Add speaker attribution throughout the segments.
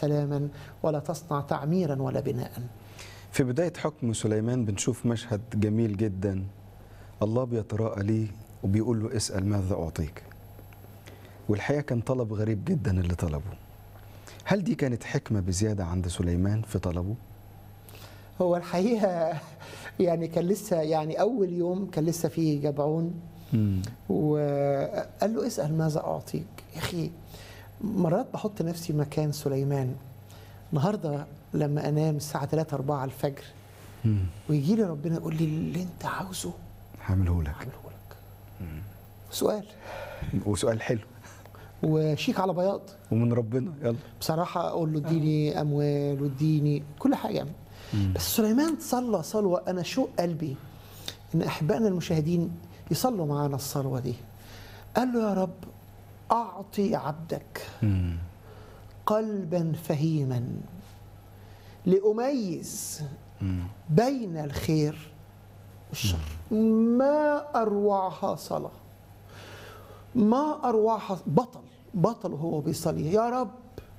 Speaker 1: سلاما ولا تصنع تعميرا ولا بناء
Speaker 2: في بداية حكم سليمان بنشوف مشهد جميل جدا الله بيتراءى ليه وبيقول له اسأل ماذا أعطيك والحقيقة كان طلب غريب جدا اللي طلبه هل دي كانت حكمة بزيادة عند سليمان في طلبه؟
Speaker 1: هو الحقيقة يعني كان لسه يعني أول يوم كان لسه فيه جبعون
Speaker 2: مم.
Speaker 1: وقال له اسأل ماذا أعطيك يا أخي مرات بحط نفسي مكان سليمان النهاردة لما أنام الساعة 3 4 الفجر
Speaker 2: مم.
Speaker 1: ويجي لي ربنا يقول لي اللي أنت عاوزه
Speaker 2: هعمله لك
Speaker 1: أعمله لك سؤال
Speaker 2: وسؤال حلو
Speaker 1: وشيك على بياض
Speaker 2: ومن ربنا يلا
Speaker 1: بصراحة أقول له اديني أموال واديني كل حاجة
Speaker 2: مم.
Speaker 1: بس سليمان صلى صلوة أنا شوق قلبي إن أحبائنا المشاهدين يصلوا معانا الصلوة دي قال له يا رب أعطي عبدك
Speaker 2: مم.
Speaker 1: قلبا فهيما لأميز
Speaker 2: مم.
Speaker 1: بين الخير والشر ما أروعها صلاة ما أروعها بطل بطل وهو بيصلي يا رب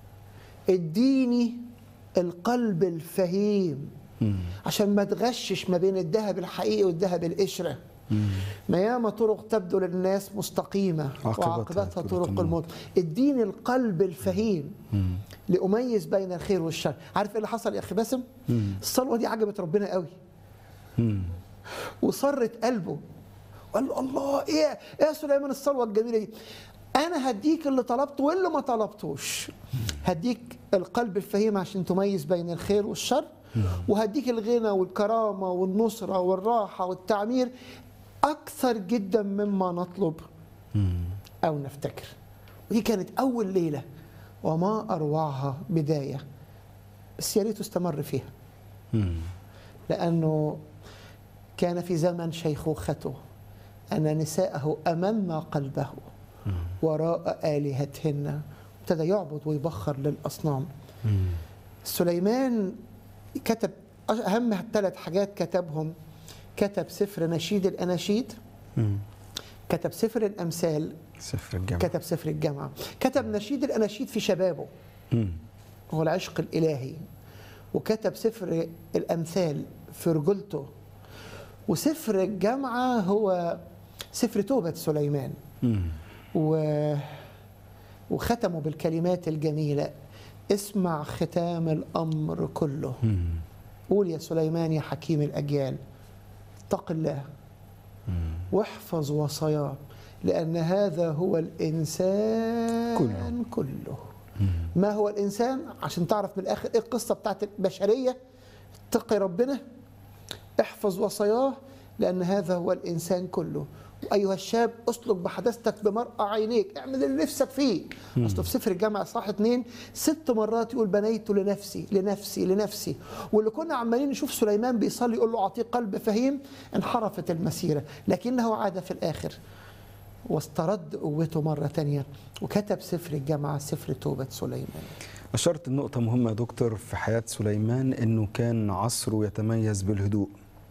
Speaker 1: اديني القلب الفهيم
Speaker 2: مم.
Speaker 1: عشان ما تغشش ما بين الذهب الحقيقي والذهب القشره
Speaker 2: مم.
Speaker 1: ما ياما طرق تبدو للناس مستقيمة
Speaker 2: عاقبتها
Speaker 1: وعاقبتها
Speaker 2: طرق
Speaker 1: طرق
Speaker 2: الموت.
Speaker 1: الموت اديني القلب الفهيم
Speaker 2: مم.
Speaker 1: لأميز بين الخير والشر عارف ايه اللي حصل يا أخي باسم
Speaker 2: مم.
Speaker 1: الصلوة دي عجبت ربنا قوي
Speaker 2: مم.
Speaker 1: وصرت قلبه وقال له الله ايه ايه يا سليمان الصلوة الجميلة دي انا هديك اللي طلبته واللي ما طلبتوش هديك القلب الفهيم عشان تميز بين الخير والشر وهديك الغنى والكرامة والنصرة والراحة والتعمير أكثر جدا مما نطلب
Speaker 2: مم.
Speaker 1: أو نفتكر ودي كانت أول ليلة وما أروعها بداية بس يا ريت استمر فيها
Speaker 2: مم.
Speaker 1: لأنه كان في زمن شيخوخته أن نساءه أمن قلبه وراء آلهتهن ابتدى يعبد ويبخر للأصنام
Speaker 2: مم.
Speaker 1: سليمان كتب أهم ثلاث حاجات كتبهم كتب سفر نشيد الأناشيد
Speaker 2: مم.
Speaker 1: كتب سفر الأمثال
Speaker 2: سفر الجامعة
Speaker 1: كتب سفر الجامعة كتب نشيد الأناشيد في شبابه
Speaker 2: مم.
Speaker 1: هو العشق الإلهي وكتب سفر الأمثال في رجولته وسفر الجامعة هو سفر توبة سليمان
Speaker 2: مم.
Speaker 1: و... وختمه بالكلمات الجميلة اسمع ختام الأمر كله
Speaker 2: مم.
Speaker 1: قول يا سليمان يا حكيم الأجيال اتق الله
Speaker 2: مم.
Speaker 1: واحفظ وصاياه لأن هذا هو الإنسان
Speaker 2: كله.
Speaker 1: كله
Speaker 2: مم.
Speaker 1: ما هو الإنسان عشان تعرف من الآخر إيه القصة بتاعت البشرية اتقي ربنا احفظ وصاياه لأن هذا هو الإنسان كله أيها الشاب اسلك بحدثتك بمرأة عينيك اعمل اللي نفسك فيه أصله في سفر الجامعة صح اتنين ست مرات يقول بنيت لنفسي لنفسي لنفسي واللي كنا عمالين نشوف سليمان بيصلي يقول له أعطيه قلب فهيم انحرفت المسيرة لكنه عاد في الآخر واسترد قوته مرة تانية وكتب سفر الجامعة سفر توبة سليمان
Speaker 2: أشرت النقطة مهمة يا دكتور في حياة سليمان إنه كان عصره يتميز بالهدوء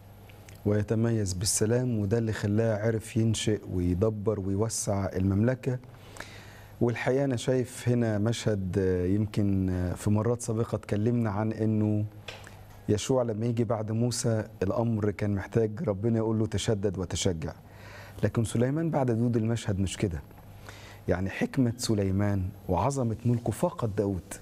Speaker 2: ويتميز بالسلام وده اللي خلاه عرف ينشئ ويدبر ويوسع المملكة والحقيقة أنا شايف هنا مشهد آه، يمكن آه، في مرات سابقة اتكلمنا عن إنه يشوع لما يجي بعد موسى الأمر كان محتاج ربنا يقول له تشدد وتشجع لكن سليمان بعد دود المشهد مش كده يعني حكمة سليمان وعظمة ملكه فاقت داود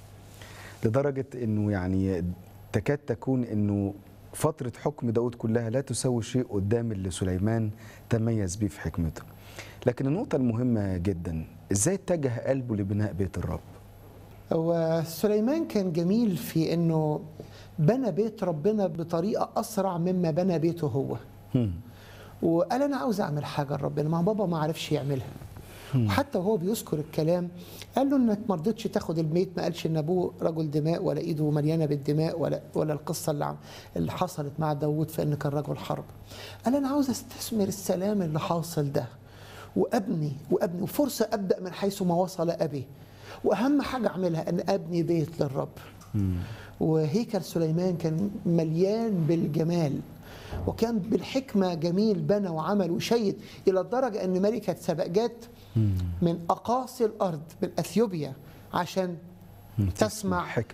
Speaker 2: لدرجة انه يعني تكاد تكون انه فترة حكم داود كلها لا تساوي شيء قدام اللي سليمان تميز بيه في حكمته لكن النقطة المهمة جدا ازاي اتجه قلبه لبناء بيت الرب
Speaker 1: هو سليمان كان جميل في انه بنى بيت ربنا بطريقه اسرع مما بنى بيته هو
Speaker 2: هم.
Speaker 1: وقال انا عاوز اعمل حاجه لربنا ما بابا ما عرفش يعملها وحتى وهو بيذكر الكلام قال له انك ما رضيتش تاخد الميت ما قالش ان ابوه رجل دماء ولا ايده مليانه بالدماء ولا ولا القصه اللي عم اللي حصلت مع داوود في ان كان رجل حرب قال انا عاوز استثمر السلام اللي حاصل ده وابني وابني وفرصه ابدا من حيث ما وصل ابي واهم حاجه اعملها ان ابني بيت للرب
Speaker 2: هم.
Speaker 1: وهيكل سليمان كان مليان بالجمال وكان بالحكمة جميل بنى وعمل وشيد إلى الدرجة أن ملكة سبأ جت
Speaker 2: هم.
Speaker 1: من أقاصي الأرض من أثيوبيا عشان
Speaker 2: مم.
Speaker 1: تسمع
Speaker 2: حكمة